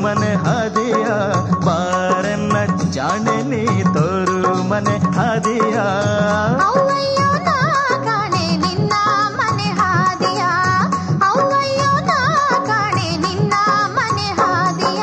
ಮನೆ ಹಾದಿಯ ಬಾರನ್ನ ಜಾಣೆ ನೀ ತೋರು ಮನೆ ಹಾದಿಯ ಅವ್ವಯ್ಯೋ ನಾ ಕಾಣೆ ನಿನ್ನ ಮನೆ ಹಾದಿಯ ಅವ್ವಯ್ಯೋ ನಾ ಕಾಣೆ ನಿನ್ನ ಮನೆ ಹಾದಿಯ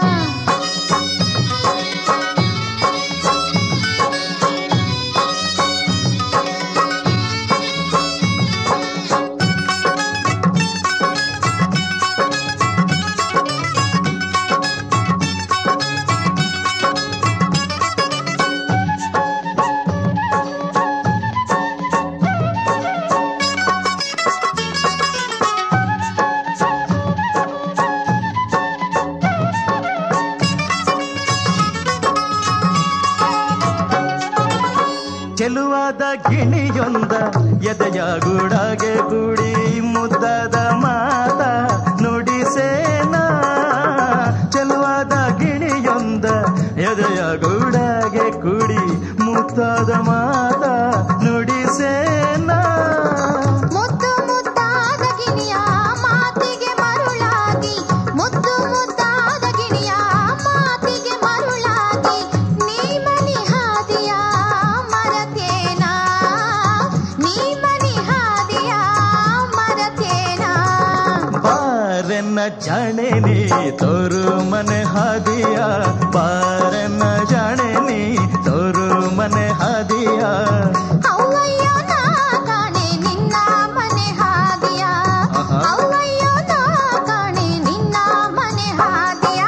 ಚೆಲುವಾದ ಗಿಣಿಯೊಂದ ಎದೆಯ ಗೂಡಾಗೆ ಕೂಡಿ ಮುದ್ದಾದ ಮಾತ ನುಡಿಸೇನ ಚೆಲುವಾದ ಗಿಣಿಯೊಂದ ಎದೆಯ ಗೂಡಾಗೆ ಕೂಡಿ ಮುದ್ದಾದ ಮಾತ ನುಡಿಸೇನ ಮುದ್ದು ಮುದ್ದಾದ ಗಿಣಿಯ ಮಾತಿಗೆ ಮರುಳಾಗಿ ಮುದ್ದು ಮುದ್ದಾದ ಗಿಣಿಯ ಮಾತಿಗೆ ಮರುಳಾಗಿ ನೀ ಮನಿ ಹಾದಿಯ ಮರತೇನ ನೀ ಮನಿ ಹಾದಿಯ ಮರತೇನ ಬಾರನ್ನ ಜಾಣೆ ನೀ ತೋರು ಮನೆ ಹಾದಿಯ ಬಾರನ್ನ ಜಾಣೆ ನೀ ತೋರು ಮನೆ ಹಾದಿಯ ಅವ್ವಯ್ಯೋ ನಾ ಕಾಣೆ ನಿನ್ನ ಮನೆ ಹಾದಿಯ ಆಹಾ. ಅವ್ವಯ್ಯೋ ನಾ ಕಾಣೆ ನಿನ್ನ ಮನೆ ಹಾದಿಯ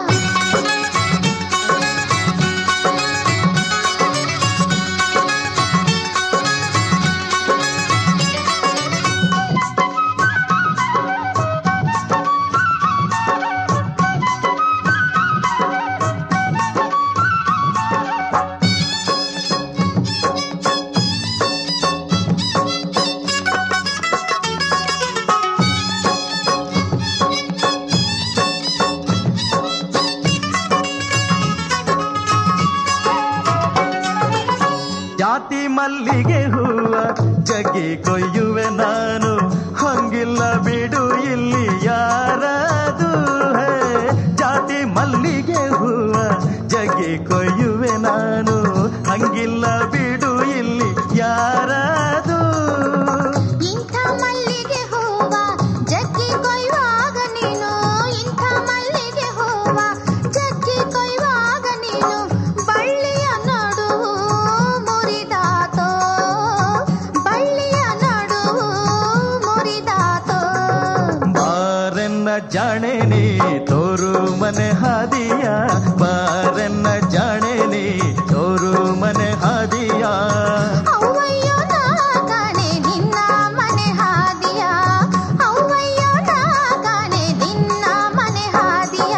ಜಾತಿ ಮಲ್ಲಿಗೆ ಹೂವ ಜಗ್ಗಿ ಕೊಯ್ಯುವೆ ನಾನು ಹಂಗಿಲ್ಲ ಬಿಡು ಇಲ್ಲಿ ಯಾರದು ಹೇ ಜಾತಿ ಮಲ್ಲಿಗೆ ಹೂವ ಜಗ್ಗಿ ಕೊಯ್ಯುವೆ ನಾನು ಹಂಗಿಲ್ಲ ಬಿಡು ಇಲ್ಲಿ ಯಾರದು ಇಂಥ ಮಲ್ಲಿಗೆ ಹೂವ ಜಗ್ಗಿ ಕೊಯ್ಯುವಾಗ ನೀನು ಇಂಥ ಮಲ್ಲಿಗೆ ಹೂವ ಜಗ್ಗಿ ಕೊಯ್ಯುವಾಗ ನೀನು ಬಳ್ಳಿಯ ನಡುವು ಮುರಿದಾತೋ ಬಳ್ಳಿಯ ನಡುವು ಮುರಿದಾತೋ ಬಾರನ್ನ ಜಾಣೆ ನೀ ತೋರು ಮನೆ ಹಾದಿಯ ಬಾರನ್ನ ಜಾಣೆ ನೀ ತೋರು ಮನೆ ಹಾದಿಯ ಅವ್ವಯ್ಯೋ ನಾ ಕಾಣೆ ನಿನ್ನ ಮನೆ ಹಾದಿಯ ಅವ್ವಯ್ಯೋ ನಾ ಕಾಣೆ ನಿನ್ನ ಮನೆ ಹಾದಿಯ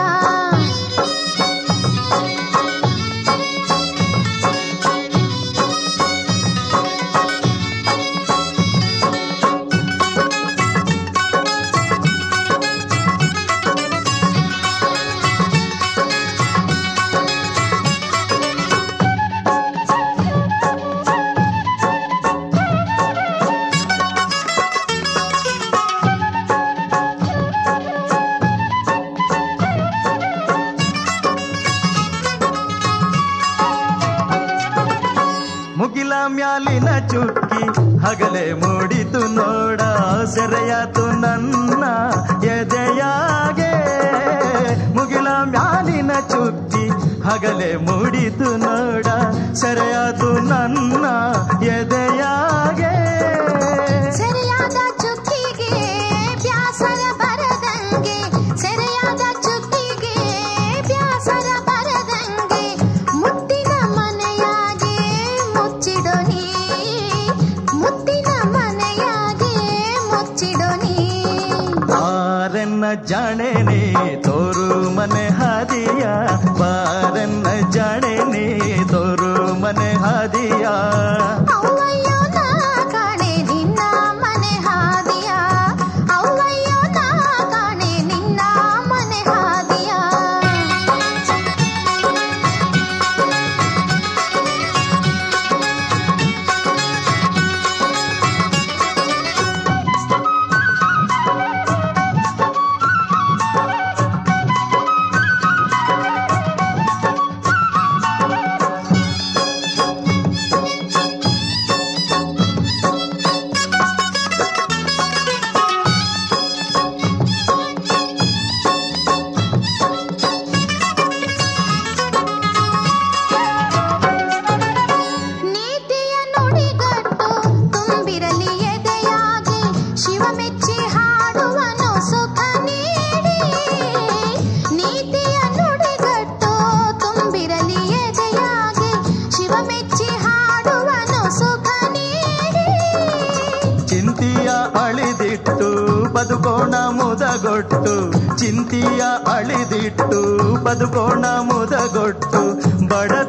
ಮುಗಿಲ ಮ್ಯಾಲಿನ ಚುಕ್ಕಿ ಹಗಲೆ ಮೂಡಿತು ನೋಡ ಸೆರೆಯಾತು ನನ್ನ ಎದೆಯಾಗೆ ಮುಗಿಲ ಮ್ಯಾಲಿನ ಚುಕ್ಕಿ ಹಗಲೆ ಮೂಡಿತು ನೋಡ ಸೆರೆಯಾತು ನನ್ನ ಎದೆಯಾಗೆ ಸೆರೆಯಾದ ಚುಕ್ಕಿಗೆ ಬ್ಯಾಸರ ಬರದಂಗೆ ಸೆರೆಯಾದ ಚುಕ್ಕಿಗೆ ಬ್ಯಾಸರ ಬರದಂಗೆ ಮುತ್ತಿನ ಮನೆಯಾಗೆ ಮುಚ್ಚಿಡೋ ನೀ ಮುತ್ತಿನ ಮನೆಯಾಗೆ ಮುಚ್ಚಿಡೋ ನೀ ಬಾರನ್ನ ಜಾಣೆ ನೀ ತೋರು ಮನೆ ಹಾದಿಯ ಬಾರನ್ನ ಜಾಣೆ ನೀ ತೋರು ಮನೆ ಹಾದಿಯ ಅವ್ವಯ್ಯೋ ನಾ ಕಾಣೆ ನಿನ್ನ ಮನೆ ಹಾದಿಯ ಅವ್ವಯ್ಯೋ ನಾ ಕಾಣೆ ನಿನ್ನ ಮನೆ ಹಾದಿಯ ಆ ಬದುಕೋಣ ಮುದಗೊಟ್ಟು ಚಿಂತಿಯ ಅಳಿದಿಟ್ಟು ಬದುಕೋಣ ಮುದಗೊಟ್ಟು ಬಡ